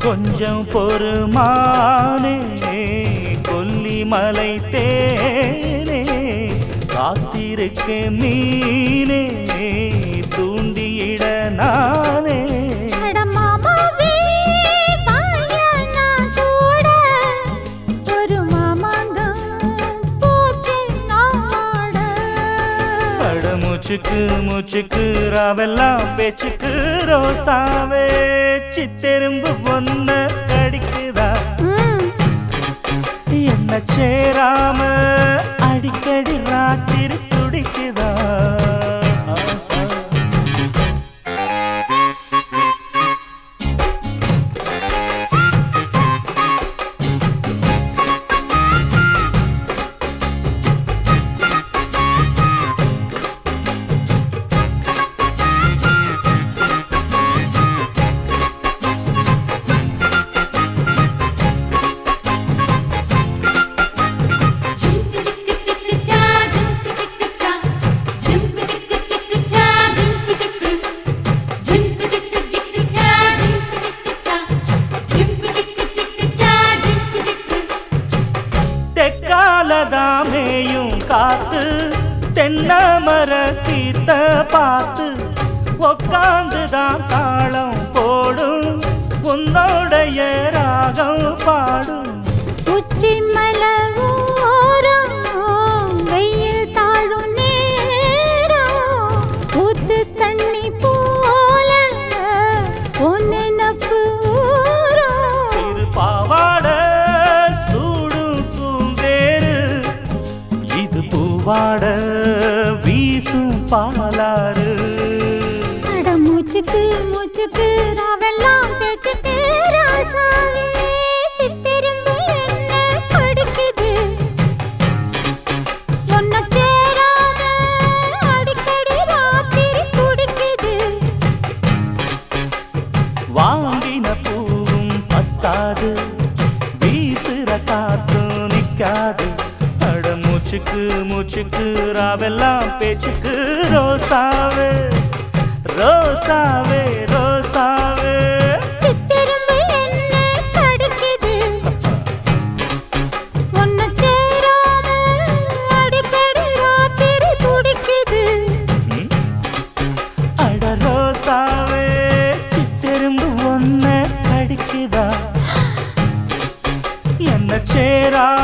கொஞ்சம் பொறுமானே கொல்லிமலை தேனே காத்திருக்க மீனே தூண்டியிட நானே அட மாமாவே வாயா நான் கூட ஒரு மாமாங்கம் போச்சு நாட அட மூச்சுக்கு மூச்சுக்கு ராவெல்லாம் பேச்சுக்கு ரோசாவே சித்தெரும்பு பொண்ண கடிக்குதா ம், என்ன சேராம அடிக்கடி ராத்திரி துடிக்குதா தெக்காலதாமேயும் காத்து தென்னமர கீத்த பார்த்து உக்காந்துதான் தாளம் போடும் உன்னோடைய ராகம் பாடும் உச்சி மலை ஓரம் வெயில் தாழும் நேரம் ஊத்து தண்ணி போல ஒன்னு நப்பு ஊரும் சிறு பாவாட சூடும் பூந்தேரு இது பூவாட வீசும் பாலாறு அட மூச்சுக்கு மூச்சுக்கு ராவெல்லாம் பேச்சுக்கு ராசாவே சித்திரும்பு என்ன படிக்குது ஒன்ன சேராம அடிக்கடி ராத்திரி குடிக்குது வாங்கின பூவும் பத்தாது வீசுற காத்தும் நிக்காது அட மூச்சுக்கு மூச்சுக்கு ராவெல்லாம் பேச்சுக்கு ரோசாவே ரோசாவே ரோசாவே சித்திரும்பு என்ன கடிக்குது ஒன்ன சேராம அடிக்கடி ராத்திரி குடிக்குது ம்? அட ரோசாவே சித்தெரும்பு ஒன்ன கடிக்குதா என்ன சேரா